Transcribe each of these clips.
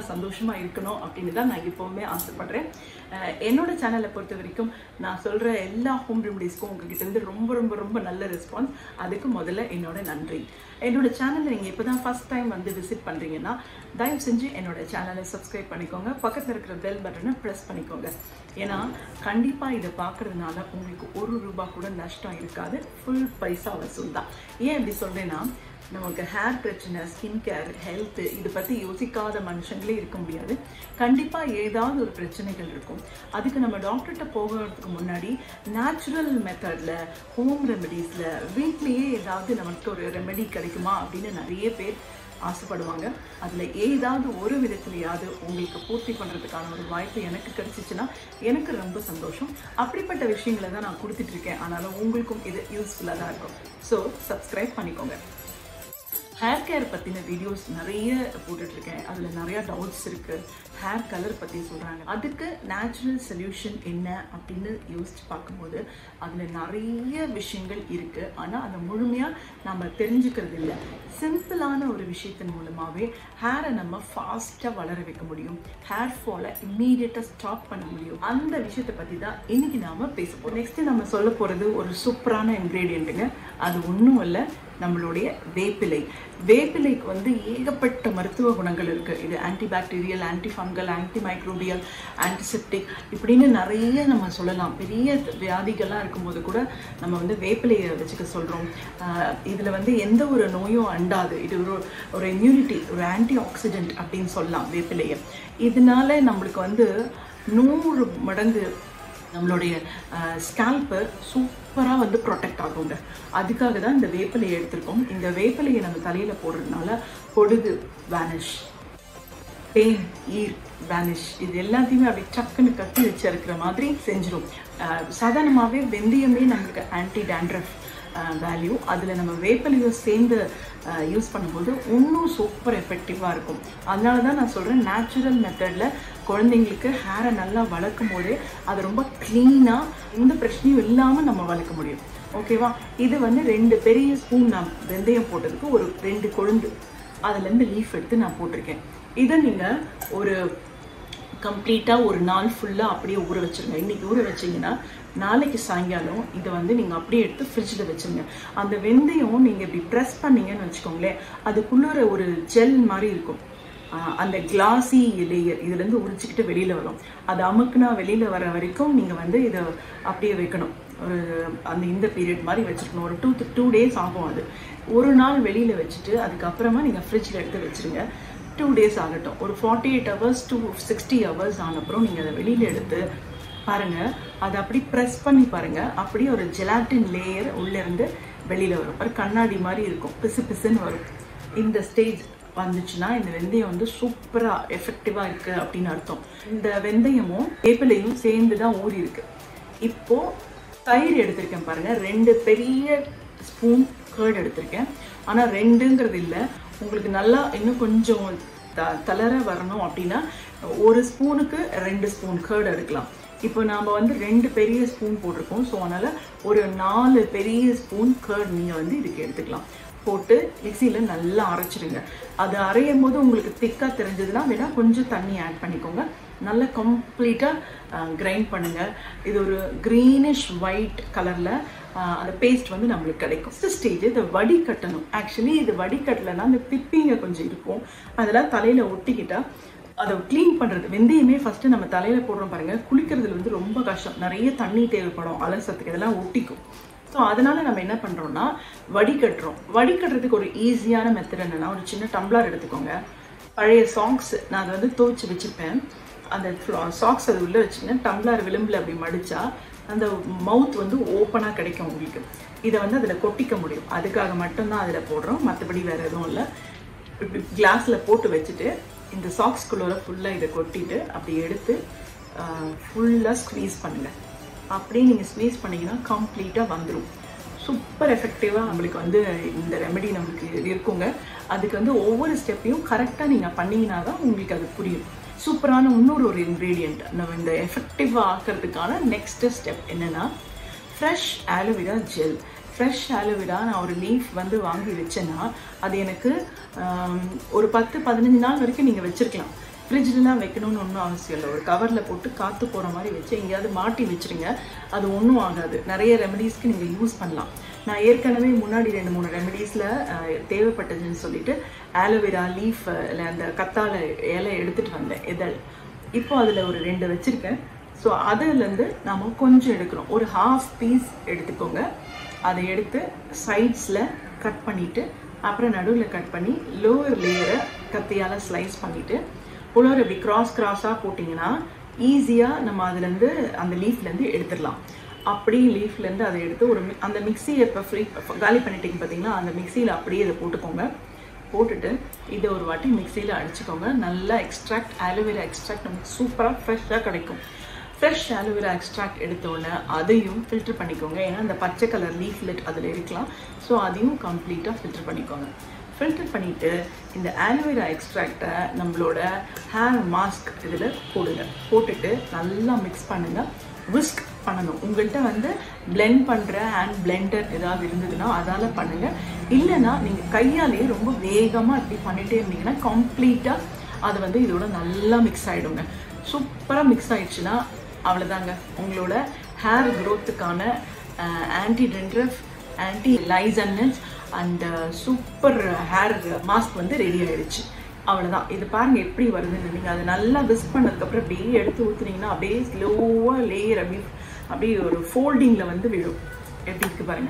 சந்தோஷமாக இருக்கணும் அப்படின்னு தான் நான் எப்போவுமே ஆசைப்படுறேன் அஹ் என்னோட சேனலை பொறுத்த வரைக்கும் நான் சொல்கிற எல்லா ஹோம் ரெமடிஸ்க்கும் உங்ககிட்ட இருந்து ரொம்ப ரொம்ப ரொம்ப நல்ல ரெஸ்பான்ஸ் அதுக்கு முதல்ல என்னோட நன்றி என்னோட சேனலை நீங்கள் இப்போ தான் ஃபஸ்ட் டைம் வந்து விசிட் பண்ணுறீங்கன்னா தயவு செஞ்சு என்னோட சேனலை சப்ஸ்கிரைப் பண்ணிக்கோங்க பக்கத்தில் இருக்கிற பெல் பட்டனை ப்ரெஸ் பண்ணிக்கோங்க ஏன்னா கண்டிப்பாக இதை பார்க்கறதுனால உங்களுக்கு ஒரு ரூபா கூட நஷ்டம் இருக்காது ஃபுல் பைசா வசூல் தான் ஏன் இப்படி சொல்கிறேன்னா நமக்கு ஹேர் பிரச்சனை ஸ்கின் கேர் ஹெல்த்து இதை பற்றி யோசிக்காத மனுஷங்களே இருக்க முடியாது கண்டிப்பாக ஏதாவது ஒரு பிரச்சனைகள் இருக்கும் அதுக்கு நம்ம டாக்டர்கிட்ட போகிறதுக்கு முன்னாடி நேச்சுரல் மெத்தடில் ஹோம் ரெமெடிஸில் வீட்லேயே ஏதாவது நமக்கு ஒரு ரெமெடி கிடைக்குமா அப்படின்னு நிறைய பேர் ஆசைப்படுவாங்க அதில் ஏதாவது ஒரு விதத்துலையாவது உங்களுக்கு பூர்த்தி பண்ணுறதுக்கான ஒரு வாய்ப்பு எனக்கு கிடைச்சிச்சுன்னா எனக்கு ரொம்ப சந்தோஷம் அப்படிப்பட்ட விஷயங்களை தான் நான் கொடுத்துட்ருக்கேன் ஆனாலும் உங்களுக்கும் இது யூஸ்ஃபுல்லாக தான் இருக்கும் ஸோ சப்ஸ்கிரைப் பண்ணிக்கோங்க ஹேர் கேர் பற்றின வீடியோஸ் நிறைய போட்டுட்ருக்கேன் அதில் நிறையா டவுட்ஸ் இருக்குது ஹேர் கலர் பற்றி சொல்கிறாங்க அதுக்கு நேச்சுரல் சொல்யூஷன் என்ன அப்படின்னு யோசிச்சு பார்க்கும்போது அதில் நிறைய விஷயங்கள் இருக்குது ஆனால் அதை முழுமையாக நம்ம தெரிஞ்சுக்கிறது இல்லை சிம்பிளான ஒரு விஷயத்தின் மூலமாகவே ஹேரை நம்ம ஃபாஸ்ட்டாக வளர வைக்க முடியும் ஹேர் ஃபாலை இம்மீடியட்டாக ஸ்டாப் பண்ண முடியும் அந்த விஷயத்தை பற்றி தான் இன்னைக்கு நாம் பேச போகிறோம் நெக்ஸ்ட்டு நம்ம சொல்ல போகிறது ஒரு சூப்பரான இன்க்ரீடியண்ட்டுங்க அது ஒன்றும் இல்லை நம்மளுடைய வேப்பிலை வேப்பிலைக்கு வந்து ஏகப்பட்ட மருத்துவ குணங்கள் இருக்குது இது anti bacterial anti fungal anti microbial antiseptic இப்படின்னு நிறைய நம்ம சொல்லலாம் பெரிய வியாதிகள்லாம் இருக்கும்போது கூட நம்ம வந்து வேப்பிலையை வச்சுக்க சொல்கிறோம் இதில் வந்து எந்த ஒரு நோயும் அண்டாது இது ஒரு ஒரு இம்யூனிட்டி ஒரு ஆன்டி ஆக்சிடென்ட் அப்படின்னு சொல்லலாம் வேப்பிலையை இதனால நம்மளுக்கு வந்து நூறு மடங்கு நம்மளுடைய ஸ்கேல்ப்பு சூப்பராக வந்து ப்ரொடெக்ட் ஆகுங்க அதுக்காக தான் இந்த வேப்பிலையை எடுத்திருக்கோம் இந்த வேப்பிலையை நம்ம தலையில் போடுறதுனால பொடுகு வேனிஷ் பெயின் ஈர் வேனிஷ் இது எல்லாத்தையுமே அப்படி டக்குன்னு கட்டி வச்சு இருக்கிற மாதிரி செஞ்சிடும் சாதாரணமாகவே வெந்தயமே நம்மளுக்கு ஆன்டி டேண்ட்ரஃப் வேல்யூ அதில் நம்ம வேப்பிலையும் சேர்ந்து யூஸ் பண்ணும்போது இன்னும் சூப்பர் எஃபெக்டிவாக இருக்கும் அதனால தான் நான் சொல்கிறேன் நேச்சுரல் மெத்தடில் குழந்தைங்களுக்கு ஹேரை நல்லா வளர்க்கும் போதே அது ரொம்ப க்ளீனாக எந்த பிரச்சனையும் இல்லாமல் நம்ம வளர்க்க முடியும் ஓகேவா இது வந்து ரெண்டு பெரிய ஸ்பூன் நான் வெந்தயம் போட்டதுக்கு ஒரு ரெண்டு கொழுந்து அதுலேருந்து லீஃப் எடுத்து நான் போட்டிருக்கேன் இதை நீங்கள் ஒரு கம்ப்ளீட்டாக ஒரு நாள் ஃபுல்லாக அப்படியே ஊற வச்சுருங்க இன்றைக்கி ஊற வச்சிங்கன்னா நாளைக்கு சாயங்காலம் இதை வந்து நீங்கள் அப்படியே எடுத்து ஃப்ரிட்ஜில் வச்சுருங்க அந்த வெந்தயம் நீங்கள் இப்படி ப்ரெஸ் பண்ணீங்கன்னு வச்சுக்கோங்களேன் அதுக்குள்ளே ஒரு ஜெல் மாதிரி இருக்கும் அந்த கிளாஸி லேயர் இதுலேருந்து உரிச்சிக்கிட்டு வெளியில் வரும் அது அமுக்குனா வெளியில் வர வரைக்கும் நீங்கள் வந்து இதை அப்படியே வைக்கணும் ஒரு அந்த இந்த பீரியட் மாதிரி வச்சுருக்கணும் ஒரு டூ டூ டேஸ் ஆகும் அது ஒரு நாள் வெளியில் வச்சுட்டு அதுக்கப்புறமா நீங்கள் ஃப்ரிட்ஜில் எடுத்து வச்சுருங்க டூ டேஸ் ஆகட்டும் ஒரு forty eight hours two sixty hours ஆனப்புறம் நீங்கள் அதை வெளியில் எடுத்து பாருங்கள் அதை அப்படி ப்ரெஸ் பண்ணி பாருங்கள் அப்படியே ஒரு ஜெலாட்டின் லேயர் உள்ளேருந்து வெளியில் வரும் ஒரு கண்ணாடி மாதிரி இருக்கும் பிசு பிசுன்னு வரும் இந்த ஸ்டேஜ் வந்துச்சுன்னா இந்த வெந்தயம் வந்து சூப்பராக எஃபெக்டிவாக இருக்குது அப்படின்னு அர்த்தம் இந்த வெந்தயமும் வேப்பிலையும் சேர்ந்து தான் ஊறி இருக்கு இப்போது தயிர் எடுத்திருக்கேன் பாருங்கள் ரெண்டு பெரிய ஸ்பூன் கேர்டு எடுத்திருக்கேன் ஆனால் ரெண்டுங்கிறது இல்லை உங்களுக்கு நல்லா இன்னும் கொஞ்சம் த தளர வரணும் அப்படின்னா ஒரு ஸ்பூனுக்கு ரெண்டு ஸ்பூன் கேர்டு எடுக்கலாம் இப்போ நாம் வந்து ரெண்டு பெரிய ஸ்பூன் போட்டிருக்கோம் ஸோ அதனால் ஒரு நாலு பெரிய ஸ்பூன் கேர்டு நீங்கள் வந்து இதுக்கு எடுத்துக்கலாம் போட்டு மிக்சியில் நல்லா அரைச்சிடுங்க அது அரையும் போது உங்களுக்கு திக்காக தெரிஞ்சதுன்னா வேணால் கொஞ்சம் தண்ணி ஆட் பண்ணிக்கோங்க நல்லா கம்ப்ளீட்டாக கிரைண்ட் பண்ணுங்கள் இது ஒரு க்ரீனிஷ் ஒயிட் கலரில் அந்த பேஸ்ட் வந்து நம்மளுக்கு கிடைக்கும் ஃபஸ்ட் ஸ்டேஜ் இதை வடி கட்டணும் ஆக்சுவலி இது வடி கட்டலைன்னா அந்த திப்பிங்க கொஞ்சம் இருக்கும் அதெல்லாம் தலையில் ஒட்டிக்கிட்டால் அதை க்ளீன் பண்ணுறது வெந்தயமே ஃபஸ்ட்டு நம்ம தலையில் போடுறோம் பாருங்கள் குளிக்கிறதுல வந்து ரொம்ப கஷ்டம் நிறைய தண்ணி தேவைப்படும் அலசத்துக்கு இதெல்லாம் ஒட்டிக்கும் ஸோ அதனால நம்ம என்ன பண்ணுறோம்னா வடிகட்டுறோம் வடிகட்டுறதுக்கு ஒரு ஈஸியான மெத்தட் என்னென்னா ஒரு சின்ன டம்ளர் எடுத்துக்கோங்க பழைய சாக்ஸ் நான் அதை வந்து துவைச்சி வச்சுருப்பேன் அந்த சாக்ஸ் அது உள்ளே வச்சுங்க டம்ளர் விளிம்பில் அப்படி மடித்தா அந்த மவுத் வந்து ஓப்பனாக கிடைக்கும் உங்களுக்கு இதை வந்து அதில் கொட்டிக்க முடியும் அதுக்காக மட்டும்தான் அதில் போடுறோம் மற்றபடி வேறு எதுவும் இல்லை இப்படி கிளாஸில் போட்டு வச்சுட்டு இந்த சாக்ஸ்குள்ளே ஃபுல்லாக இதை கொட்டிட்டு அப்படி எடுத்து ஃபுல்லாக ஸ்க்வீஸ் பண்ணுங்கள் அப்படியே நீங்கள் ஸ்வீஸ் பண்ணிங்கன்னா கம்ப்ளீட்டாக வந்துடும் சூப்பர் எஃபெக்டிவாக நம்மளுக்கு வந்து இந்த ரெமெடி நம்மளுக்கு இருக்குங்க அதுக்கு வந்து ஒவ்வொரு ஸ்டெப்பையும் கரெக்டாக நீங்கள் பண்ணிங்கன்னா தான் உங்களுக்கு அது புரியும் சூப்பரான இன்னொரு ஒரு இன்க்ரீடியண்ட் நம்ம இந்த எஃபெக்டிவாக ஆக்கிறதுக்கான நெக்ஸ்ட் ஸ்டெப் என்னென்னா fresh aloe vera gel fresh aloe vera நான் ஒரு லீஃப் வந்து வாங்கி வச்சேன்னா அது எனக்கு ஆம், ஒரு பத்து பதினஞ்சு நாள் வரைக்கும் நீங்கள் வச்சுருக்கலாம் ஃப்ரிட்ஜ்லாம் வைக்கணும்னு ஒன்றும் அவசியம் இல்லை ஒரு கவரில் போட்டு காற்று போகிற மாதிரி வச்சு எங்கேயாவது மாட்டி வச்சுருங்க அது ஒன்றும் ஆகாது நிறைய ரெமடிஸ்க்கு நீங்கள் யூஸ் பண்ணலாம் நான் ஏற்கனவே முன்னாடி ரெண்டு மூணு ரெமடிஸில் தேவைப்பட்டதுன்னு சொல்லிட்டு ஆலோவேரா லீஃப் இல்லை அந்த கத்தாழ இலை எடுத்துகிட்டு வந்தேன் இதழ் இப்போ அதில் ஒரு ரெண்டு வச்சுருக்கேன் ஸோ அதுலேருந்து நாம் கொஞ்சம் எடுக்கிறோம் ஒரு ஹாஃப் பீஸ் எடுத்துக்கோங்க அதை எடுத்து சைட்ஸில் கட் பண்ணிவிட்டு அப்புறம் நடுவில் கட் பண்ணி லோவர் லேயரை கத்தியால் ஸ்லைஸ் பண்ணிவிட்டு உலர் இப்படி கிராஸ் கிராஸாக போட்டிங்கன்னா ஈஸியாக நம்ம அதுலேருந்து அந்த லீஃப்லேருந்து எடுத்துடலாம் அப்படி லீஃப்லேருந்து அதை எடுத்து ஒரு mi- அந்த மிக்ஸியை இப்போ ஃப்ரீ காலி பண்ணிட்டீங்க பார்த்தீங்களா அந்த மிக்ஸியில் அப்படியே இதை போட்டுக்கோங்க போட்டுட்டு இதை ஒரு வாட்டி மிக்ஸியில் அடிச்சுக்கோங்க நல்லா எக்ஸ்ட்ராக்ட் ஆலோவேரா எக்ஸ்ட்ராக்ட் நமக்கு சூப்பராக ஃப்ரெஷ்ஷாக கிடைக்கும் ஃப்ரெஷ் ஆலோவேரா எக்ஸ்ட்ராக்ட் எடுத்த உடனே அதையும் ஃபில்டர் பண்ணிக்கோங்க ஏன்னா அந்த பச்சை கலர் லீஃப்லெட் அதில் இருக்கலாம் ஸோ அதையும் கம்ப்ளீட்டாக ஃபில்டர் பண்ணிக்கோங்க ஃபில்டர் பண்ணிவிட்டு இந்த ஆலோவேரா எக்ஸ்ட்ராக்டை நம்மளோட ஹேர் மாஸ்க் இதில் போடுங்க போட்டுட்டு நல்லா மிக்ஸ் பண்ணுங்கள் விஸ்க் பண்ணணும் உங்கள்கிட்ட வந்து blend பண்ணுற ஹேண்ட் பிளெண்டர் ஏதாவது இருந்ததுன்னா அதால் பண்ணுங்கள் இல்லைன்னா நீங்கள் கையாலேயே ரொம்ப வேகமாக இப்படி பண்ணிகிட்டே இருந்தீங்கன்னா கம்ப்ளீட்டாக அது வந்து இதோட நல்லா மிக்ஸ் ஆகிடுங்க சூப்பராக மிக்ஸ் ஆயிடுச்சுன்னா அவ்வளோதாங்க உங்களோட ஹேர் க்ரோத்துக்கான anti dandruff anti liceness and super hair mask வந்து ரெடி ஆயிடுச்சு அவ்வளோதான் இது பாருங்க எப்படி வருதுன்னு நீங்கள் அதை நல்லா விஸ்க் பண்ணதுக்கப்புறம் அப்படியே எடுத்து ஊற்றுனீங்கன்னா அப்படியே ஸ்லோவாக லேயர் அப்படியே அப்படியே ஒரு ஃபோல்டிங்கில் வந்து விழும் எப்படி இருக்கு பாருங்க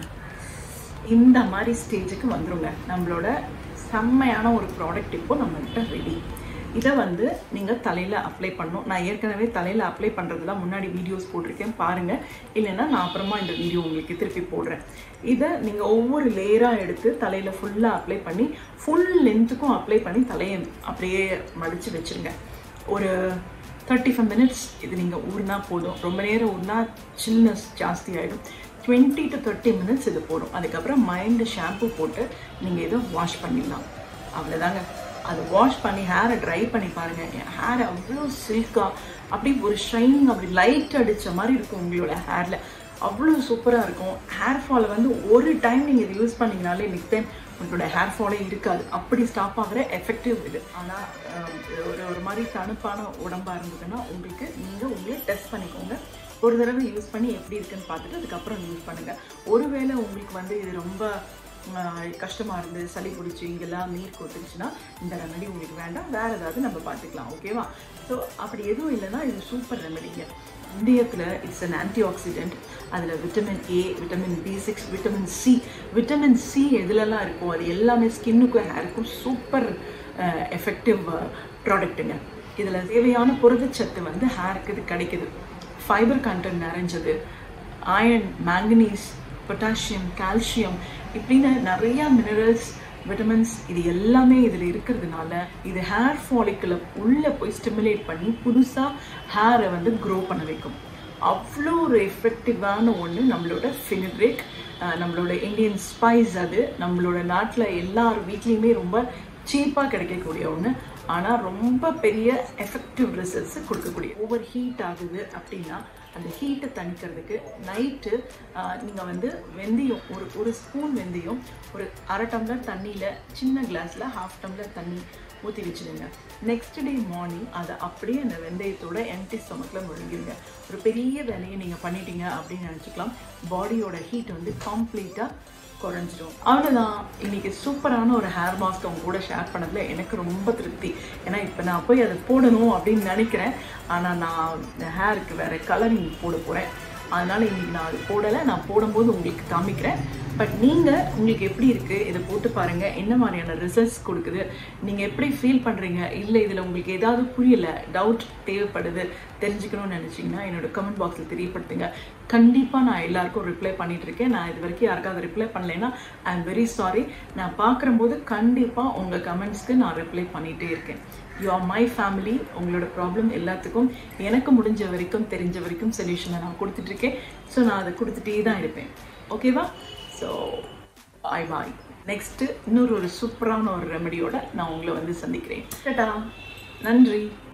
இந்த மாதிரி ஸ்டேஜுக்கு வந்துருங்க நம்மளோட செம்மையான ஒரு ப்ராடக்ட் இப்போ நம்மகிட்ட ரெடி இதை வந்து நீங்கள் தலையில் அப்ளை பண்ணணும் நான் ஏற்கனவே தலையில் அப்ளை பண்ணுறதுலாம் முன்னாடி வீடியோஸ் போட்டிருக்கேன் பாருங்கள் இல்லைன்னா நான் அப்புறமா இந்த வீடியோ உங்களுக்கு திருப்பி போடுறேன் இதை நீங்கள் ஒவ்வொரு லேயராக எடுத்து தலையில் ஃபுல்லாக அப்ளை பண்ணி ஃபுல் லென்த்துக்கும் அப்ளை பண்ணி தலையை அப்படியே மடித்து வச்சுருங்க ஒரு தேர்ட்டி ஃபைவ் மினிட்ஸ் இது நீங்கள் ஊறினா போதும் ரொம்ப நேரம் ஊறினா சில்னஸ் ஜாஸ்தி ஆகிடும் டுவெண்ட்டி டு தேர்ட்டி மினிட்ஸ் இது போடும் அதுக்கப்புறம் மைண்டு ஷாம்பு போட்டு நீங்கள் இதை வாஷ் பண்ணிடலாம் அவ்வளோதாங்க அதை வாஷ் பண்ணி ஹேரை ட்ரை பண்ணி பாருங்கள் என் ஹேர் அவ்வளோ சில்காக அப்படி ஒரு ஷைனிங் அப்படி லைட் அடித்த மாதிரி இருக்கும் உங்களோட ஹேரில் அவ்வளோ சூப்பராக இருக்கும் ஹேர் ஃபாலை வந்து ஒரு டைம் நீங்கள் இது யூஸ் பண்ணீங்கனாலே நெக்ஸ்ட் டைம் உங்களோட ஹேர் ஃபாலே இருக்காது அப்படி ஸ்டாப் ஆகிற எஃபெக்டிவ் இது ஆனால் ஒரு ஒரு மாதிரி தணுப்பான உடம்பாக இருந்ததுன்னா உங்களுக்கு நீங்கள் உங்களே டெஸ்ட் பண்ணிக்கோங்க ஒரு தடவை யூஸ் பண்ணி எப்படி இருக்குன்னு பார்த்துட்டு அதுக்கப்புறம் யூஸ் பண்ணுங்கள் ஒருவேளை உங்களுக்கு வந்து இது ரொம்ப ஆஹ், கஷ்டமா இருந்து சளி பிடிச்சி இங்கெல்லாம் நீர் கொத்துருச்சுன்னா இந்த ரெமெடி உங்களுக்கு வேண்டாம் வேற ஏதாவது நம்ம பார்த்துக்கலாம் ஓகேவா ஸோ அப்படி எதுவும் இல்லைன்னா இது சூப்பர் ரெமெடிங்க இந்தியத்தில் இட்ஸ் அன் ஆன்டி ஆக்சிடென்ட் அதில் vitamin A vitamin B six vitamin C vitamin C எதுலலாம் இருக்கும் அது எல்லாமே ஸ்கின்னுக்கும் ஹேருக்கும் சூப்பர் எஃபெக்டிவ் ப்ராடக்ட்டுங்க இதில் தேவையான புரதச்சத்து வந்து ஹேருக்கு இது கிடைக்குது ஃபைபர் கண்டென்ட் நிறைஞ்சது அயர்ன் மேங்கனீஸ் பொட்டாசியம் கால்சியம் இப்படின்னு நிறைய மினரல்ஸ் விட்டமின்ஸ் இது எல்லாமே இதில் இருக்கிறதுனால இது ஹேர் ஃபாலிக்கில் உள்ளே போய் ஸ்டிமுலேட் பண்ணி புதுசாக ஹேரை வந்து க்ரோ பண்ண வைக்கும் அவ்வளோ ஒரு எஃபெக்டிவான ஒன்று நம்மளோட ஃபினிப்ரிக் நம்மளோட இந்தியன் ஸ்பைஸ் அது நம்மளோட நாட்டில் எல்லார் வீட்லேயுமே ரொம்ப சீப்பாக கிடைக்கக்கூடிய ஒன்று ஆனால் ரொம்ப பெரிய எஃபெக்டிவ் ரிசல்ட்ஸ் கொடுக்கக்கூடிய ஓவர் ஹீட் ஆகுது அப்படின்னா அந்த ஹீட்டை தணிக்கிறதுக்கு நைட்டு நீங்கள் வந்து வெந்தயம் ஒரு ஒரு ஸ்பூன் வெந்தயம் ஒரு அரை டம்ளர் தண்ணியில் சின்ன கிளாஸில் ஹாஃப் டம்ளர் தண்ணி ஊற்றி வச்சுடுங்க நெக்ஸ்ட் டே மார்னிங் அதை அப்படியே அந்த வெந்தயத்தோட எம்டி ஸ்டொமக்கில் முழுங்கிடுங்க ஒரு பெரிய வேலையை நீங்கள் பண்ணிட்டீங்க அப்படின்னு நினச்சிக்கலாம் பாடியோட ஹீட் வந்து கம்ப்ளீட்டாக குறைஞ்சிடும் அவ்வளோதான் இன்னைக்கு சூப்பரான ஒரு ஹேர் மாஸ்க் அவங்க கூட ஷேர் பண்ணதுல எனக்கு ரொம்ப திருப்தி ஏன்னா இப்போ நான் போய் அதை போடணும் அப்படின்னு நினைக்கிறேன் ஆனால் நான் இந்த ஹேருக்கு வேற கலரிங் போட போகிறேன் அதனால இன்னைக்கு நான் அது போடலை நான் போடும்போது உங்களுக்கு காமிக்கிறேன் பட் நீங்கள் உங்களுக்கு எப்படி இருக்குது இதை போட்டு பாருங்கள் என்ன மாதிரியான ரிசல்ட்ஸ் கொடுக்குது நீங்கள் எப்படி ஃபீல் பண்ணுறீங்க இல்லை இதில் உங்களுக்கு ஏதாவது புரியல டவுட் தேவைப்படுது தெரிஞ்சுக்கணும்னு நினச்சிங்கன்னா என்னோட கமெண்ட் பாக்ஸில் தெரியப்படுத்துங்க கண்டிப்பாக நான் எல்லாருக்கும் ரிப்ளை பண்ணிட்டு இருக்கேன் நான் இது வரைக்கும் யாருக்காவது ரிப்ளை பண்ணலைன்னா ஐ எம் வெரி சாரி நான் பார்க்குறம்போது கண்டிப்பாக உங்கள் கமெண்ட்ஸ்க்கு நான் ரிப்ளை பண்ணிகிட்டே இருக்கேன் யூ ஆர் மை ஃபேமிலி உங்களோட ப்ராப்ளம் எல்லாத்துக்கும் எனக்கு முடிஞ்ச வரைக்கும் தெரிஞ்ச வரைக்கும் சொல்யூஷனை நான் கொடுத்துட்ருக்கேன் ஸோ நான் அதை கொடுத்துட்டே தான் இருப்பேன் ஓகேவா ஸோ பாய் பாய் நெக்ஸ்ட்டு இன்னொரு ஒரு சூப்பரான ஒரு ரெமடியோட நான் உங்களை வந்து சந்திக்கிறேன் டட்டா நன்றி